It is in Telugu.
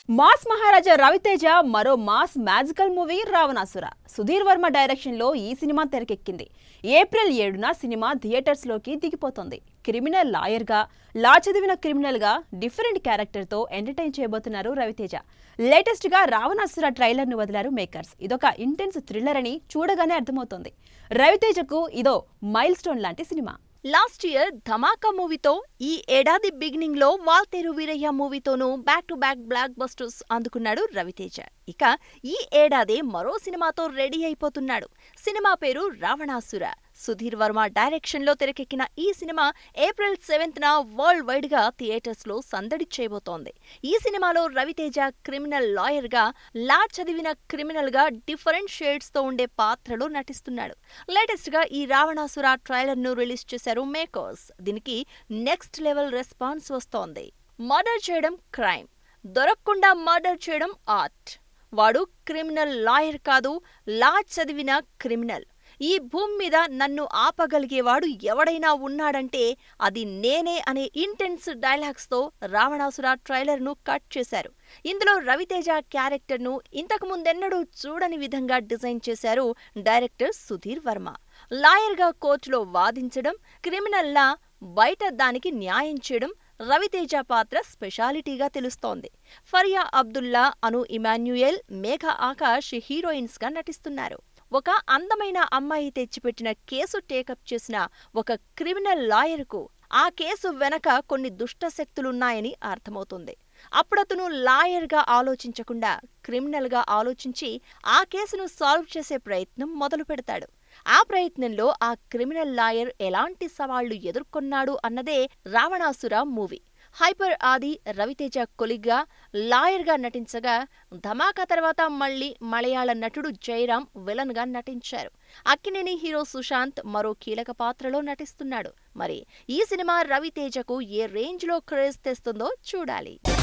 మాస్ మహారాజా రవితేజ మరో mass magical movie Ravanasura Sudheer Varma direction లో ఈ సినిమా తెరకెక్కింది ఏప్రిల్ ఏడున సినిమా థియేటర్స్ లోకి దిగిపోతుంది క్రిమినల్ లాయర్ గా లా చదివిన క్రిమినల్ గా డిఫరెంట్ క్యారెక్టర్ తో ఎంటర్టైన్ చేయబోతున్నారు రవితేజ లేటెస్ట్ గా రావణాసుర ట్రైలర్ ను వదిలారు మేకర్స్ ఇదొక ఇంటెన్స్ థ్రిల్లర్ అని చూడగానే అర్థమవుతోంది రవితేజకు ఇదో మైల్ స్టోన్ లాంటి సినిమా లాస్ట్ ఇయర్ ధమాకా మూవీతో ఈ ఏడాది బిగినింగ్ లో వాల్తేరు వీరయ్య మూవీతోనూ back to back blockbusters అందుకున్నాడు రవితేజ ఇక ఈ ఏడాది మరో సినిమాతో రెడీ అయిపోతున్నాడు సినిమా పేరు రావణాసుర సుధీర్ వర్మ డైరెక్షన్ లో తెరకెక్కిన ఈ సినిమా ఏప్రిల్ సెవెంత్ న వరల్డ్ వైడ్ గా థియేటర్స్ లో సందడి చేయబోతోంది ఈ సినిమాలో రవితేజ క్రిమినల్ లాయర్ గా లా చదివిన క్రిమినల్ గా డిఫరెంట్ షేడ్స్ తో ఉండే పాత్రలో నటిస్తున్నాడు లేటెస్ట్ గా ఈ రావణాసుర ట్రైలర్ ను రిలీజ్ చేశారు మేకర్స్ దీనికి నెక్స్ట్ లెవెల్ రెస్పాన్స్ వస్తోంది మర్డర్ చేయడం క్రైమ్ దొరకకుండా మర్డర్ చేయడం ఆర్ట్ వాడు క్రిమినల్ లాయర్ కాదు లా చదివిన క్రిమినల్ ఈ భూమి మీద నన్ను ఆపగలిగేవాడు ఎవడైనా ఉన్నాడంటే అది నేనే అనే ఇంటెన్స్ డైలాగ్స్తో రావణాసుర ట్రైలర్ను కట్ చేశారు ఇందులో రవితేజ క్యారెక్టర్ను ఇంతకు ముందెన్నడూ చూడని విధంగా డిజైన్ చేశారు డైరెక్టర్ సుధీర్ వర్మ లాయర్గా కోర్టులో వాదించడం క్రిమినల్లా బయట దానికి న్యాయం చేయడం రవితేజ పాత్ర స్పెషాలిటీగా తెలుస్తోంది ఫరియా అబ్దుల్లా అను ఇమాన్యుయల్ మేఘ ఆకాష్ హీరోయిన్స్ గా నటిస్తున్నారు ఒక అందమైన అమ్మాయి తెచ్చిపెట్టిన కేసు టేకప్ చేసిన ఒక క్రిమినల్ లాయర్కు ఆ కేసు వెనక కొన్ని దుష్ట శక్తులున్నాయని అర్థమవుతుంది అప్పుడతను లాయర్గా ఆలోచించకుండా క్రిమినల్గా ఆలోచించి ఆ కేసును సాల్వ్ చేసే ప్రయత్నం మొదలు పెడతాడు ఆ ప్రయత్నంలో ఆ క్రిమినల్ లాయర్ ఎలాంటి సవాళ్లు ఎదుర్కొన్నాడు అన్నదే రావణాసుర మూవీ హైపర్ ఆది రవితేజ కొలిగ్గా లాయర్గా నటించగా ధమాకా తర్వాత మళ్ళీ మలయాళ నటుడు జయరాం విలన్గా నటించారు అక్కినేని హీరో సుశాంత్ మరో కీలక పాత్రలో నటిస్తున్నాడు మరి ఈ సినిమా రవితేజకు ఏ రేంజ్లో క్రేజ్ తెస్తుందో చూడాలి